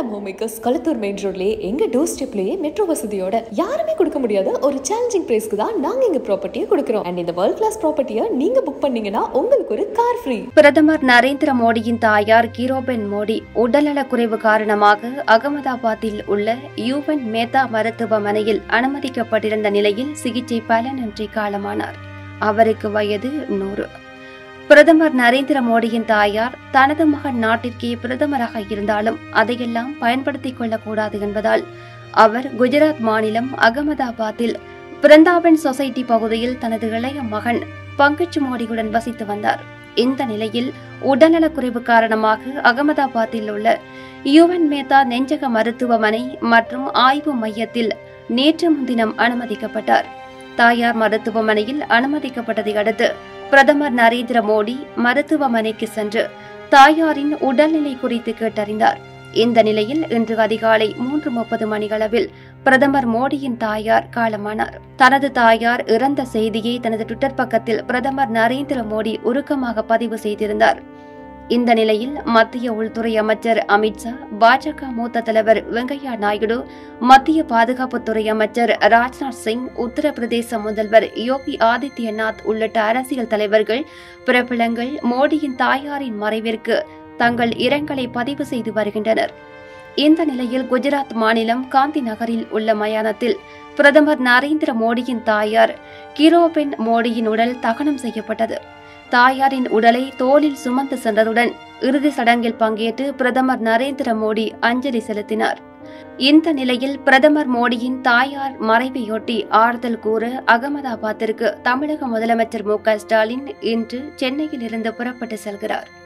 கல்யாணம் home makers Kalathur main ரோட்லயே எங்க டோர் ஸ்டெப்லயே மெட்ரோ வசதியோட யாருமே கொடுக்க முடியாத ஒரு சேலஞ்சிங் பிரைஸ்க்கு தான் நாங்க எங்க ப்ராப்பர்ட்டியை கொடுக்குறோம் அண்ட் இந்த வேர்ல்ட் கிளாஸ் ப்ராப்பர்ட்டியை நீங்க புக் பண்ணீங்கன்னா உங்களுக்கு ஒரு கார் ஃப்ரீ பிரதமர் நரேந்திர மோடியின் தாயார் கீரோபென் மோடி உடல்நலக் குறைவு காரணமாக அகமதாபாத்தில் உள்ள யூவன் மேத்தா மருத்துவமனையில் அனுமதிக்கப்பட்டிருந்த நிலையில் சிகிச்சை பலனின்றி காலமானார் அவருக்கு வயது நூறு பிரதமர் நரேந்திர மோடியின் தாயார் தனது மகன் நாட்டிற்கே பிரதமராக இருந்தாலும் அதையெல்லாம் பயன்படுத்திக் கொள்ளக்கூடாது என்பதால் அவர் குஜராத் மாநிலம் அகமதாபாத்தில் பிருந்தாவன் சொசைட்டி பகுதியில் தனது இளைய மகன் பங்கஜ் மோடியுடன் வசித்து வந்தார் இந்த நிலையில் உடல்நலக்குறைவு காரணமாக அகமதாபாத்தில் உள்ள யுவன் மேத்தா நெஞ்சக மருத்துவமனை மற்றும் ஆய்வு மையத்தில் நேற்று முன்தினம் அனுமதிக்கப்பட்டார் தாயார் மருத்துவமனையில் அனுமதிக்கப்பட்டதை அடுத்து பிரதமர் நரேந்திர மோடி மருத்துவமனைக்கு சென்று தாயாரின் உடல்நிலை குறித்து கேட்டறிந்தார் இந்த நிலையில் இன்று அதிகாலை மூன்று முப்பது மணியளவில் பிரதமர் மோடியின் தாயார் காலமானார் தனது தாயார் இறந்த செய்தியை தனது ட்விட்டர் பக்கத்தில் பிரதமர் நரேந்திர மோடி உருக்கமாக பதிவு செய்திருந்தார் இந்த நிலையில் மத்திய உள்துறை அமைச்சர் அமித்ஷா பாஜக மூத்த தலைவர் வெங்கையா நாயுடு மத்திய பாதுகாப்புத்துறை அமைச்சர் ராஜ்நாத் சிங் உத்தரப்பிரதேச முதல்வர் யோகி ஆதித்யநாத் உள்ளிட்ட அரசியல் தலைவர்கள் பிரபலங்கள் மோடியின் தாயாரின் மறைவிற்கு தங்கள் இரங்கலை பதிவு செய்து வருகின்றனர் இந்த நிலையில் குஜராத் மாநிலம் காந்தி நகரில் உள்ள மயானத்தில் பிரதமர் நரேந்திர மோடியின் தாயார் கிரோபென் மோடியின் உடல் தகனம் செய்யப்பட்டது தாயாரின் உடலை தோளில் சுமந்து சென்றதுடன் இறுதி சடங்கில் பங்கேற்று பிரதமர் நரேந்திர மோடி அஞ்சலி செலுத்தினார் இந்த நிலையில் பிரதமர் மோடியின் தாயார் மறைவையொட்டி ஆறுதல் கூற அகமதாபாத்திற்கு தமிழக முதலமைச்சர் மு க ஸ்டாலின் இன்று சென்னையில் இருந்து புறப்பட்டு செல்கிறார்